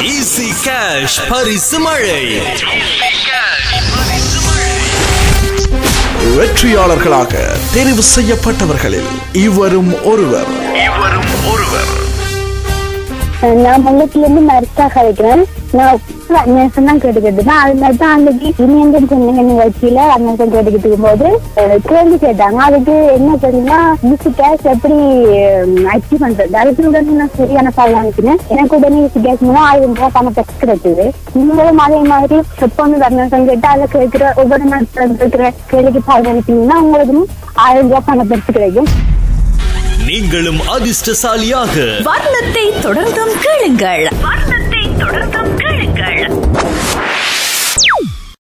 easy cash பரிசு மழை வெற்றியாளர்களாக தெரிவு செய்யப்பட்டவர்களில் இவரும் ஒருவர் நான் முள்ளத்துல இருந்து மருத்தா கழிக்கிறேன் நான் அந்நேசம் தான் கேட்டுக்கிட்டு இருந்தேன் அது மாதிரி தான் அன்னைக்கு இனியந்தன் சொன்ன நிகழ்ச்சியில அந்நேசம் கேட்டுக்கிட்டு இருக்கும்போது அஹ், கேள்வி கேட்டாங்க அதுக்கு என்ன தெரியுமா ஈஸி கேஷ் எப்படி அச்சீவ் பண்றது அதுக்கு உடனே நான் சரியான பால் அனுப்பினேன் எனக்கு உடனே ஈஸி கேஷ் மூலம் ஆயிரம் ரூபாய் பணம் டெக்ஸ்ட் கிடைச்சது நீங்களும் அதே மாதிரி எப்போ வந்து அந்நேசம் கேட்டு அதில் கேட்கிற ஒவ்வொரு நாள் கேட்கிற கேள்விக்கு பால் அனுப்பினீங்கன்னா உங்களுக்கு ஆயிரம் ரூபாய் பணம் டெக்ஸ்ட் கிடைக்கும் நீங்களும் அதிர்ஷ்டசாலியாக வர்ணத்தை தொடர்ந்தும் கேளுங்கள் வர்ணத்தை தொடர்ந்தும் கேளுங்கள்